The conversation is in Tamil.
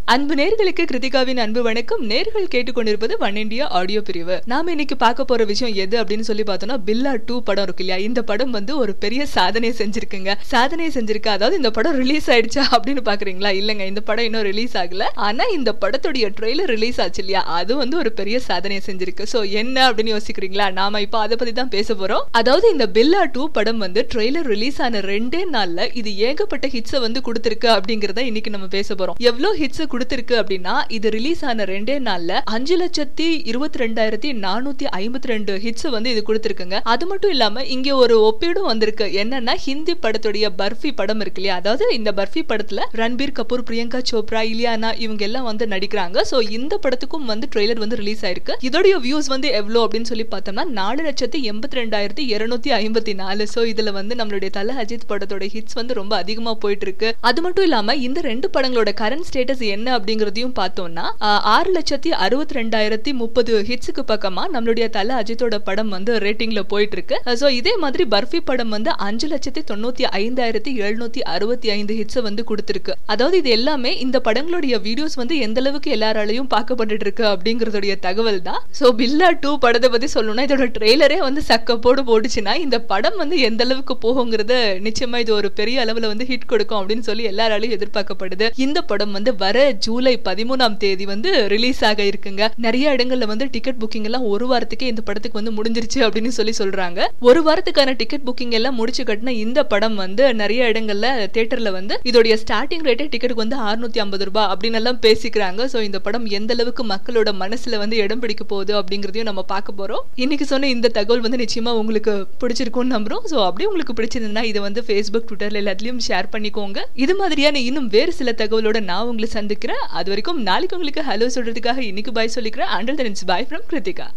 அன்பு நேர்களுக்கு கிருத்திகாவின் அன்பு வணக்கம் நேர்கள் கேட்டுக்கொண்டிருப்பது ஒன் இண்டியா ஆடியோ பிரிவு நாம இன்னைக்கு பார்க்க போற விஷயம் எது அப்படின்னு சொல்லி பார்த்தோம்னா பில்லா டூ படம் இருக்கு இல்லையா இந்த படம் வந்து ஒரு பெரிய சாதனையை செஞ்சிருக்குங்க சாதனையை செஞ்சிருக்கு அதாவது இந்த படம் ரிலீஸ் ஆயிடுச்சா அப்படின்னு பாக்குறீங்களா இல்லங்க இந்த படம் இன்னும் ரிலீஸ் ஆகல ஆனா இந்த படத்துடைய ட்ரெய்லர் ரிலீஸ் ஆச்சு இல்லையா அது வந்து ஒரு பெரிய சாதனையை செஞ்சிருக்கு சோ என்ன அப்படின்னு யோசிக்கிறீங்களா நாம இப்போ அதை பத்தி தான் பேச போறோம் அதாவது இந்த பில்லா டூ படம் வந்து ட்ரெய்லர் ரிலீஸ் ஆன ரெண்டே நாள்ல இது ஏகப்பட்ட ஹிட்ஸை வந்து கொடுத்திருக்கு அப்படிங்கறத இன்னைக்கு நம்ம பேச போறோம் எவ்வளவு ஹிட்ஸ் கொடுத்திருக்கு அப்படின்னா இது ரிலீஸ் ஆன ரெண்டே நாள்ல அஞ்சு லட்சத்தி இருபத்தி ரெண்டாயிரத்தி நானூத்தி ஐம்பத்தி ரெண்டு ஹிட்ஸ் வந்து இது கொடுத்திருக்குங்க அது மட்டும் இல்லாம இங்க ஒரு ஒப்பீடும் வந்திருக்கு என்னன்னா ஹிந்தி படத்துடைய பர்ஃபி படம் இருக்கு இல்லையா அதாவது இந்த பர்ஃபி படத்துல ரன்பீர் கபூர் பிரியங்கா சோப்ரா இலியானா இவங்க எல்லாம் வந்து நடிக்கிறாங்க சோ இந்த படத்துக்கும் வந்து ட்ரெய்லர் வந்து ரிலீஸ் ஆயிருக்கு இதோடைய வியூஸ் வந்து எவ்வளவு அப்படின்னு சொல்லி பார்த்தோம்னா நாலு லட்சத்தி எண்பத்தி ரெண்டாயிரத்தி இருநூத்தி ஐம்பத்தி நாலு சோ இதுல வந்து நம்மளுடைய தல அஜித் படத்தோட ஹிட்ஸ் வந்து ரொம்ப அதிகமா போயிட்டு இருக்கு அது மட்டும் இல்லாம இந்த ரெண்டு படங்களோட கரண்ட் ஸ்டேட்டஸ் என்ன அப்படிங்கறதையும் பார்த்தோம்னா ஆஹ், ஆறு லட்சத்தி அறுபத்தி ரெண்டாயிரத்தி முப்பது ஹிட்ஸுக்கு பக்கமா நம்மளுடைய தல அஜித்தோட படம் வந்து ரேட்டிங்ல போயிட்டு இருக்கு சோ இதே மாதிரி பர்ஃபி படம் வந்து அஞ்சு லட்சத்தி தொண்ணூத்தி ஐந்தாயிரத்தி எழுநூத்தி அறுபத்தி ஐந்து ஹிட்ஸ் வந்து கொடுத்திருக்கு அதாவது இது எல்லாமே இந்த படங்களுடைய வீடியோஸ் வந்து எந்த அளவுக்கு எல்லாராலையும் பார்க்கப்பட்டு இருக்கு அப்படிங்கறதுடைய தகவல் தான் சோ பில்லா டூ படத்தை பத்தி சொல்லணும்னா இதோட ட்ரெய்லரே வந்து சக்க போடு போட்டுச்சுன்னா இந்த படம் வந்து எந்த அளவுக்கு போகுங்கிறத நிச்சயமா இது ஒரு பெரிய அளவுல வந்து ஹிட் கொடுக்கும் அப்படின்னு சொல்லி எல்லாராலையும் எதிர்பார்க்கப்படுது இந்த படம் வந்து வர ஜூலை பதிமூணாம் தேதி வந்து ரிலீஸ் ஆக இருக்குங்க நிறைய இடங்கள்ல வந்து டிக்கெட் புக்கிங் எல்லாம் ஒரு வாரத்துக்கே இந்த படத்துக்கு வந்து முடிஞ்சிருச்சு அப்படின்னு சொல்லி சொல்றாங்க ஒரு வாரத்துக்கான டிக்கெட் புக்கிங் எல்லாம் முடிச்சு கட்டின இந்த படம் வந்து நிறைய இடங்கள்ல தியேட்டர்ல வந்து இதோடைய ஸ்டார்டிங் ரேட்டே டிக்கெட்டுக்கு வந்து 650 ஐம்பது ரூபாய் அப்படின்னு எல்லாம் பேசிக்கிறாங்க சோ இந்த படம் எந்த அளவுக்கு மக்களோட மனசுல வந்து இடம் பிடிக்க போகுது அப்படிங்கறதையும் நம்ம பார்க்க போறோம் இன்னைக்கு சொன்ன இந்த தகவல் வந்து நிச்சயமா உங்களுக்கு பிடிச்சிருக்கும்னு நம்புறோம் சோ அப்படியே உங்களுக்கு பிடிச்சிருந்தா இதை வந்து ஃபேஸ்புக் ட்விட்டர்ல எல்லாத்துலயும் ஷேர் பண்ணிக்கோங்க இது மாதிரியான இன்னும் வேறு சில தகவலோட நான் உங்களை சந்திக்கிறேன் அது வரைக்கும் நாளைக்கு உங்களுக்கு ஹலோ சொல்றதுக்காக இன்னைக்கு பாய் சொல்லிக்கிறேன் until then bye from Kiruthika